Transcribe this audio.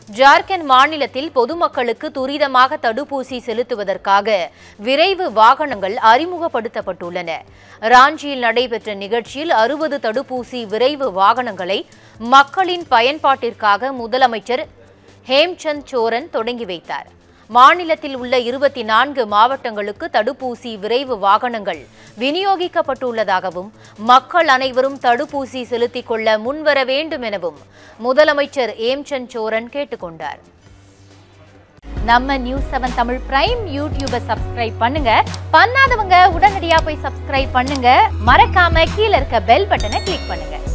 ஜார்க்கண்ட் மாநிலத்தில் பொதுமக்களுக்கு துரிதமாக தடுப்பூசி செலுத்துவதற்காக விரைவு வாகனங்கள் அறிமுகப்படுத்தப்பட்டுள்ளன ராஞ்சியில் நடைபெற்ற நிகழ்ச்சியில் அறுபது தடுப்பூசி விரைவு வாகனங்களை மக்களின் பயன்பாட்டிற்காக முதலமைச்சர் ஹேம்சந்த் சோரன் தொடங்கி வைத்தார் மாநிலத்தில் உள்ள இருபத்தி நான்கு மாவட்டங்களுக்கு தடுப்பூசி விரைவு வாகனங்கள் விநியோகிக்கப்பட்டுள்ளதாகவும் மக்கள் அனைவரும் தடுப்பூசி செலுத்திக் கொள்ள முன்வர வேண்டும் எனவும் முதலமைச்சர் ஏம்சந்த் சோரன் கேட்டுக்கொண்டார் நம்ம நியூஸ் செவன் தமிழ் பிரைம் யூடியூபை சப்ஸ்கிரைப் பண்ணுங்க பண்ணாதவங்க உடனடியா போய் சப்ஸ்கிரைப் பண்ணுங்க மறக்காம கீழ இருக்க பெல் பட்டனை கிளிக் பண்ணுங்க